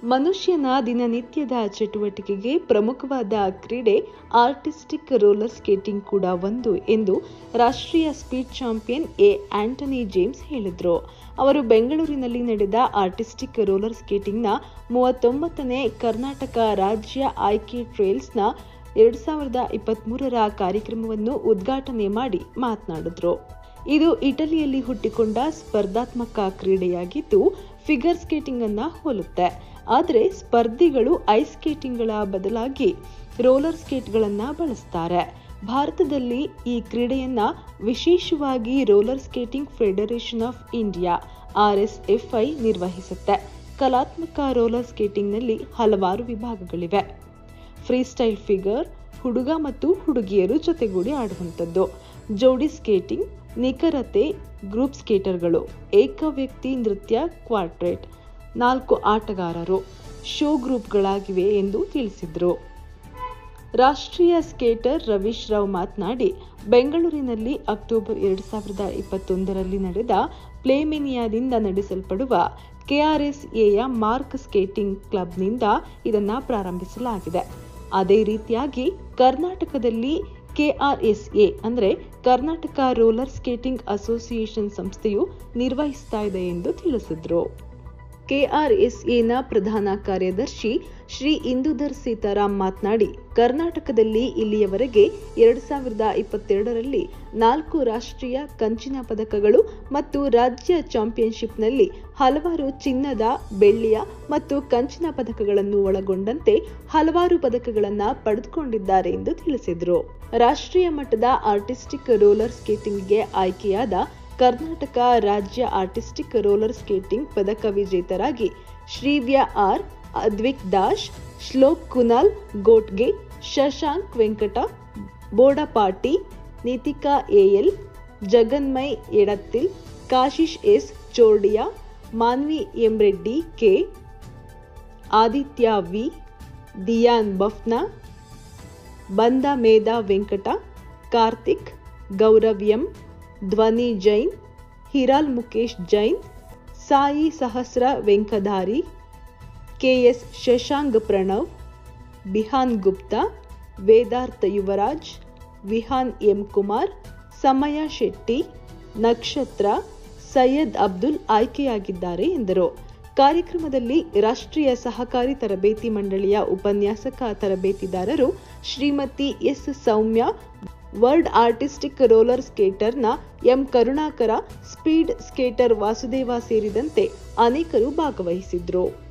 ಮನುಷ್ಯನ ದಿನನಿತ್ಯದ ಚಟುವಟಿಕೆಗೆ ಪ್ರಮುಖವಾದ ಕ್ರೀಡೆ ಆರ್ಟಿಸ್ಟಿಕ್ ರೋಲರ್ ಸ್ಕೇಟಿಂಗ್ ಕೂಡ ಒಂದು ಎಂದು ರಾಷ್ಟ್ರೀಯ speed champion A Antony James ಹೇಳಿದರು ಅವರು ಬೆಂಗಳೂರಿನಲ್ಲಿ ನಡೆದ ಆರ್ಟಿಸ್ಟಿಕ್ ರೋಲರ್ ಸ್ಕೇಟಿಂಗ್ನ ಮೂವತ್ತೊಂಬತ್ತನೇ ಕರ್ನಾಟಕ ರಾಜ್ಯ ಆಯ್ಕೆ ಟ್ರೇಲ್ಸ್ನ ಎರಡ್ ಸಾವಿರದ ಇಪ್ಪತ್ಮೂರರ ಕಾರ್ಯಕ್ರಮವನ್ನು ಉದ್ಘಾಟನೆ ಮಾಡಿ ಮಾತನಾಡಿದ್ರು ಇದು ಇಟಲಿಯಲ್ಲಿ ಹುಟ್ಟಿಕೊಂಡ ಸ್ಪರ್ಧಾತ್ಮಕ ಕ್ರೀಡೆಯಾಗಿದ್ದು ಫಿಗರ್ ಸ್ಕೇಟಿಂಗ್ ಅನ್ನ ಹೋಲುತ್ತೆ ಆದರೆ ಸ್ಪರ್ಧಿಗಳು ಐಸ್ ಸ್ಕೇಟಿಂಗ್ಗಳ ಬದಲಾಗಿ ರೋಲರ್ ಸ್ಕೇಟ್ಗಳನ್ನ ಬಳಸ್ತಾರೆ ಭಾರತದಲ್ಲಿ ಈ ಕ್ರೀಡೆಯನ್ನ ವಿಶೇಷವಾಗಿ roller skating federation of India RSFI ನಿರ್ವಹಿಸುತ್ತೆ ಕಲಾತ್ಮಕ ರೋಲರ್ ಸ್ಕೇಟಿಂಗ್ನಲ್ಲಿ ಹಲವಾರು ವಿಭಾಗಗಳಿವೆ ಫ್ರೀಸ್ಟೈಲ್ ಫಿಗರ್ ಹುಡುಗ ಮತ್ತು ಹುಡುಗಿಯರು ಜೊತೆಗೂಡಿ ಆಡುವಂಥದ್ದು ಜೋಡಿ ಸ್ಕೇಟಿಂಗ್ ನಿಖರತೆ ಗ್ರೂಪ್ ಸ್ಕೇಟರ್ಗಳು ಏಕ ವ್ಯಕ್ತಿ ನೃತ್ಯ ಕ್ವಾರ್ಟ್ರೇಟ್ ನಾಲ್ಕು ಆಟಗಾರರು ಶೋ ಗ್ರೂಪ್ಗಳಾಗಿವೆ ಎಂದು ತಿಳಿಸಿದರು ರಾಷ್ಟ್ರೀಯ ಸ್ಕೇಟರ್ ರವೀಶ್ ರಾವ್ ಮಾತನಾಡಿ ಬೆಂಗಳೂರಿನಲ್ಲಿ ಅಕ್ಟೋಬರ್ ಎರಡು ಸಾವಿರದ ಇಪ್ಪತ್ತೊಂದರಲ್ಲಿ ನಡೆದ ಪ್ಲೇಮಿನಿಯಾದಿಂದ ನಡೆಸಲ್ಪಡುವ ಕೆಆರ್ಎಸ್ಎಯ ಮಾರ್ಕ್ ಸ್ಕೇಟಿಂಗ್ ಕ್ಲಬ್ನಿಂದ ಇದನ್ನು ಪ್ರಾರಂಭಿಸಲಾಗಿದೆ ಅದೇ ರೀತಿಯಾಗಿ ಕರ್ನಾಟಕದಲ್ಲಿ ಕೆಆರ್ಎಸ್ಎ ಅಂದರೆ ಕರ್ನಾಟಕ ರೋಲರ್ ಸ್ಕೇಟಿಂಗ್ ಅಸೋಸಿಯೇಷನ್ ಸಂಸ್ಥೆಯು ನಿರ್ವಹಿಸ್ತಾ ಇದೆ ಎಂದು ತಿಳಿಸಿದ್ರು ಕೆಆರ್ಎಸ್ಎನ ಪ್ರಧಾನ ಕಾರ್ಯದರ್ಶಿ ಶ್ರೀ ಇಂದುಧರ್ ಸೀತಾರಾಮ್ ಮಾತನಾಡಿ ಕರ್ನಾಟಕದಲ್ಲಿ ಇಲ್ಲಿಯವರೆಗೆ ಎರಡು ಸಾವಿರದ ಇಪ್ಪತ್ತೆರಡರಲ್ಲಿ ನಾಲ್ಕು ರಾಷ್ಟ್ರೀಯ ಕಂಚಿನ ಪದಕಗಳು ಮತ್ತು ರಾಜ್ಯ ಚಾಂಪಿಯನ್ಶಿಪ್ನಲ್ಲಿ ಹಲವಾರು ಚಿನ್ನದ ಬೆಳ್ಳಿಯ ಮತ್ತು ಕಂಚಿನ ಪದಕಗಳನ್ನು ಒಳಗೊಂಡಂತೆ ಹಲವಾರು ಪದಕಗಳನ್ನು ಪಡೆದುಕೊಂಡಿದ್ದಾರೆ ಎಂದು ತಿಳಿಸಿದರು ರಾಷ್ಟ್ರೀಯ ಮಟ್ಟದ ಆರ್ಟಿಸ್ಟಿಕ್ ರೋಲರ್ ಸ್ಕೇಟಿಂಗ್ಗೆ ಆಯ್ಕೆಯಾದ ಕರ್ನಾಟಕ ರಾಜ್ಯ ಆರ್ಟಿಸ್ಟಿಕ್ ರೋಲರ್ ಸ್ಕೇಟಿಂಗ್ ಪದಕ ವಿಜೇತರಾಗಿ Shrivya R Advik Dash Shlok Kunal Gotge Shashank Venkata Bodapati Nitika AL Jaganmay Edathil Kashish S Chordia Manvi M Reddy K Aditya V Dhiyan Bafna ಬಂದ Medha Venkata Karthik Gaurav M Dhwani Jain Hiral Mukesh Jain Sai Sahasra Venkadhari KS Shashank Pranav Bihan Gupta Vedartha Yuvraj Vihan M Kumar Samaya Shetty ನಕ್ಷತ್ರ ಸೈಯದ್ ಅಬ್ದುಲ್ ಆಯ್ಕೆಯಾಗಿದ್ದಾರೆ ಎಂದರು ಕಾರ್ಯಕ್ರಮದಲ್ಲಿ ರಾಷ್ಟ್ರೀಯ ಸಹಕಾರಿ ತರಬೇತಿ ಮಂಡಳಿಯ ಉಪನ್ಯಾಸಕ ತರಬೇತಿದಾರರು Shrimati S Soumya world artistic roller ಸ್ಕೇಟರ್ನ M Karunakara speed skater Vasudeva ಸೇರಿದಂತೆ ಅನೇಕರು ಭಾಗವಹಿಸಿದ್ರು